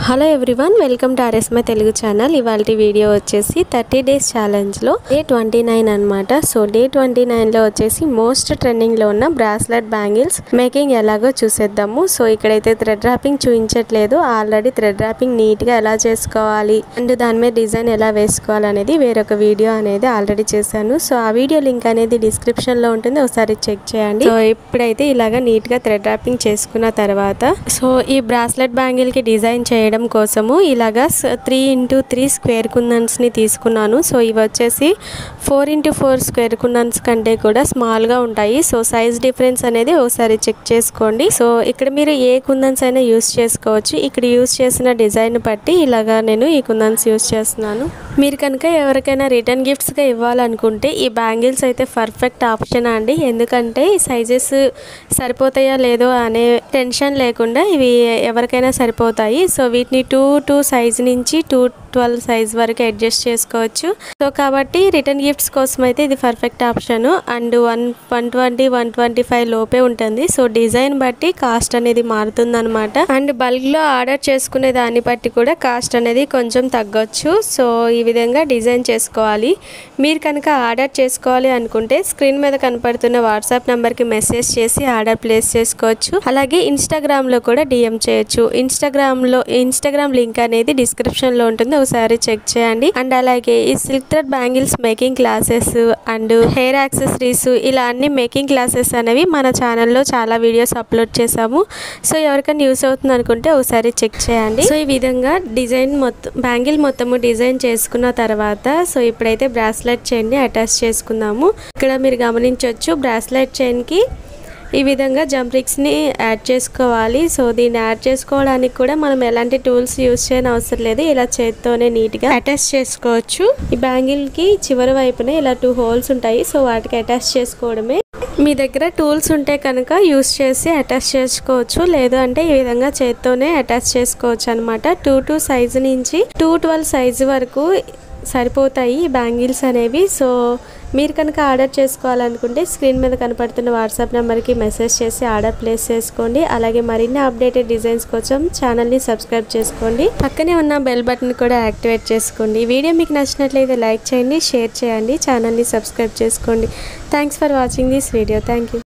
hello everyone welcome to RS my Telugu channel ఇవాళ video వచ్చేసి thirty days ఛాలెంజ్లో డే ట్వంటీ నైన్ అనమాట సో డే ట్వంటీ నైన్లో వచ్చేసి మోస్ట్ ట్రెండింగ్లో ఉన్న బ్రాస్లెట్ బ్యాంగిల్స్ మేకింగ్ ఎలాగో చూసేద్దాము సో ఇక్కడైతే థ్రెడ్ ర్యాపింగ్ చూపించట్లేదు ఆల్రెడీ థ్రెడ్ ర్యాపింగ్ నీట్గా ఎలా చేసుకోవాలి అండ్ దాని మీద డిజైన్ ఎలా వేసుకోవాలి అనేది వేరొక వీడియో అనేది ఆల్రెడీ చేశాను సో ఆ వీడియో లింక్ అనేది డిస్క్రిప్షన్లో ఉంటుంది ఒకసారి చెక్ చేయండి సో ఇప్పుడైతే ఇలాగా నీట్గా థ్రెడ్ ర్యాపింగ్ చేసుకున్న తర్వాత సో ఈ బ్రాస్లెట్ బ్యాంగిల్కి డిజైన్ చేయడం కోసము ఇలాగా త్రీ ఇంటూ త్రీ స్క్వేర్ కుందన్స్ని తీసుకున్నాను సో ఇవి వచ్చేసి four into four square kundans కంటే కూడా స్మాల్గా ఉంటాయి సో సైజ్ డిఫరెన్స్ అనేది ఒకసారి చెక్ చేసుకోండి సో ఇక్కడ మీరు ఏ కుందన్స్ అయినా యూస్ చేసుకోవచ్చు ఇక్కడ యూస్ చేసిన డిజైన్ బట్టి ఇలాగా నేను ఈ కుందన్స్ యూస్ చేస్తున్నాను మీరు కనుక ఎవరికైనా రిటర్న్ గిఫ్ట్స్గా ఇవ్వాలనుకుంటే ఈ బ్యాంగిల్స్ అయితే పర్ఫెక్ట్ ఆప్షన్ అండి ఎందుకంటే ఈ సైజెస్ సరిపోతాయా లేదో అనే టెన్షన్ లేకుండా ఇవి ఎవరికైనా సరిపోతాయి సో వీటిని టూ టూ సైజ్ నుంచి టూ ట్వెల్వ్ సైజ్ వరకు అడ్జస్ట్ చేసుకోవచ్చు సో కాబట్టి రిటర్న్ గిఫ్ట్స్ కోసం అయితే ఇది perfect option and one one twenty one twenty five లోపే ఉంటుంది సో డిజైన్ బట్టి కాస్ట్ అనేది మారుతుంది అనమాట అండ్ బల్క్లో ఆర్డర్ చేసుకునే దాన్ని బట్టి కూడా కాస్ట్ అనేది కొంచెం తగ్గొచ్చు సో ఈ విధంగా డిజైన్ చేసుకోవాలి మీరు కనుక ఆర్డర్ చేసుకోవాలి అనుకుంటే స్క్రీన్ మీద కనపడుతున్న వాట్సాప్ నెంబర్కి మెసేజ్ చేసి ఆర్డర్ ప్లేస్ చేసుకోవచ్చు అలాగే ఇన్స్టాగ్రామ్లో కూడా డిఎం చేయొచ్చు ఇన్స్టాగ్రామ్లో ఇన్స్టాగ్రామ్ లింక్ అనేది డిస్క్రిప్షన్లో ఉంటుంది ఒకసారి చెక్ చేయండి అండ్ అలాగే ఈ silk thread bangles making classes and hair accessories ఇలా అన్ని మేకింగ్ క్లాసెస్ అనేవి మన ఛానల్లో చాలా వీడియోస్ అప్లోడ్ చేసాము సో ఎవరికైనా యూస్ అవుతుంది అనుకుంటే ఒకసారి చెక్ చేయండి సో ఈ విధంగా డిజైన్ మొత్తం బ్యాంగిల్ మొత్తము డిజైన్ చేసుకున్న తర్వాత సో ఇప్పుడైతే బ్రాస్లెట్ చైన్ని అటాచ్ చేసుకుందాము ఇక్కడ మీరు గమనించవచ్చు బ్రాస్లెట్ చైన్కి ఈ విధంగా జంప్ రిక్స్ని యాడ్ చేసుకోవాలి సో దీన్ని యాడ్ చేసుకోవడానికి కూడా మనం ఎలాంటి టూల్స్ యూస్ చేయని అవసరం లేదు ఇలా చేత్తోనే నీట్గా అటాచ్ చేసుకోవచ్చు ఈ బ్యాంగిల్కి చివరి వైపున ఇలా టూ హోల్స్ ఉంటాయి సో వాటికి అటాచ్ చేసుకోవడమే మీ దగ్గర టూల్స్ ఉంటే కనుక యూస్ చేసి అటాచ్ చేసుకోవచ్చు లేదు అంటే ఈ విధంగా చేత్తోనే అటాచ్ చేసుకోవచ్చు అనమాట టూ టూ సైజు నుంచి టూ ట్వెల్వ్ సైజు వరకు సరిపోతాయి ఈ బ్యాంగిల్స్ అనేవి సో మీరు కనుక ఆర్డర్ చేసుకోవాలనుకుంటే స్క్రీన్ మీద కనపడుతున్న వాట్సాప్ నెంబర్కి మెసేజ్ చేసి ఆర్డర్ ప్లేస్ చేసుకోండి అలాగే మరిన్ని అప్డేటెడ్ డిజైన్స్ కోసం ఛానల్ని సబ్స్క్రైబ్ చేసుకోండి పక్కనే ఉన్న బెల్ బటన్ కూడా యాక్టివేట్ చేసుకోండి ఈ వీడియో మీకు నచ్చినట్లయితే లైక్ చేయండి షేర్ చేయండి ఛానల్ని సబ్స్క్రైబ్ చేసుకోండి thanks for watching this video thank you